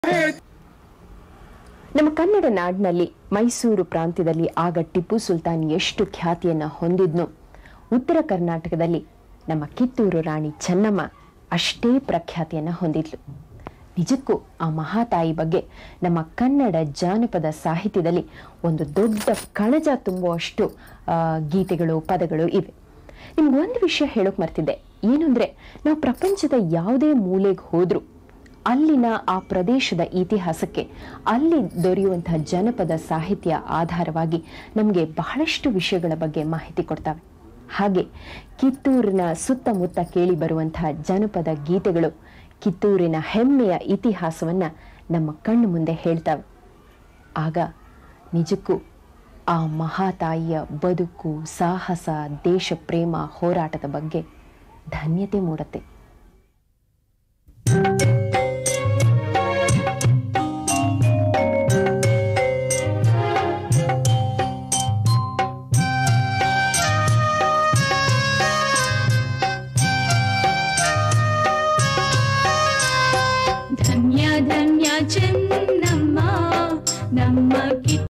ನಮ್ಮ ಕನ್ನಡ ನಾಡಿನಲ್ಲಿ ಮೈಸೂರು ಪ್ರಾಂತ್ಯದಲ್ಲಿ ಆಗ ಟಿಪ್ಪು ಸುಲ್ತಾನ್ ಎಷ್ಟು ಖ್ಯಾತಿಯನ್ನ ಹೊಂದಿದ್ನೋ ಉತ್ತರ ಕರ್ನಾಟಕದಲ್ಲಿ ನಮ್ಮ ಕಿತ್ತೂರು ರಾಣಿ ಚೆನ್ನಮ್ಮ ಅಷ್ಟೇ ಪ್ರಖ್ಯಾತಿಯನ್ನ ಹೊಂದಿದ್ಲು ನಿಜಕ್ಕೂ ಆ ಮಹಾತಾಯಿ ಬಗ್ಗೆ ನಮ್ಮ ಕನ್ನಡ ಜಾನಪದ ಸಾಹಿತ್ಯದಲ್ಲಿ ಒಂದು ದೊಡ್ಡ ಕಣಜ ತುಂಬುವಷ್ಟು ಆ, ಗೀತೆಗಳು ಪದಗಳು ಇವೆ ನಿಮ್ಗೆ ಒಂದು ವಿಷಯ ಹೇಳೋಕ್ ಮರ್ತಿದ್ದೆ ಏನು ಅಂದ್ರೆ ನಾವು ಪ್ರಪಂಚದ ಯಾವುದೇ ಮೂಲೆಗೆ ಹೋದ್ರೂ ಅಲ್ಲಿನ ಆ ಪ್ರದೇಶದ ಇತಿಹಾಸಕ್ಕೆ ಅಲ್ಲಿ ದೊರೆಯುವಂತಹ ಜನಪದ ಸಾಹಿತ್ಯ ಆಧಾರವಾಗಿ ನಮಗೆ ಬಹಳಷ್ಟು ವಿಷಯಗಳ ಬಗ್ಗೆ ಮಾಹಿತಿ ಕೊಡ್ತವೆ ಹಾಗೆ ಕಿತ್ತೂರಿನ ಸುತ್ತಮುತ್ತ ಕೇಳಿ ಬರುವಂತಹ ಜನಪದ ಗೀತೆಗಳು ಕಿತ್ತೂರಿನ ಹೆಮ್ಮೆಯ ಇತಿಹಾಸವನ್ನ ನಮ್ಮ ಕಣ್ಣು ಮುಂದೆ ಹೇಳ್ತವೆ ಆಗ ನಿಜಕ್ಕೂ ಆ ಮಹಾತಾಯಿಯ ಬದುಕು ಸಾಹಸ ದೇಶ ಪ್ರೇಮ ಹೋರಾಟದ ಬಗ್ಗೆ ಧನ್ಯತೆ ಮೂಡತ್ತೆ ಧನ್ಯ ಧನ್ಯ ಚೆನ್ನಮ್ಮ ನಮ್ಮ ಕಿ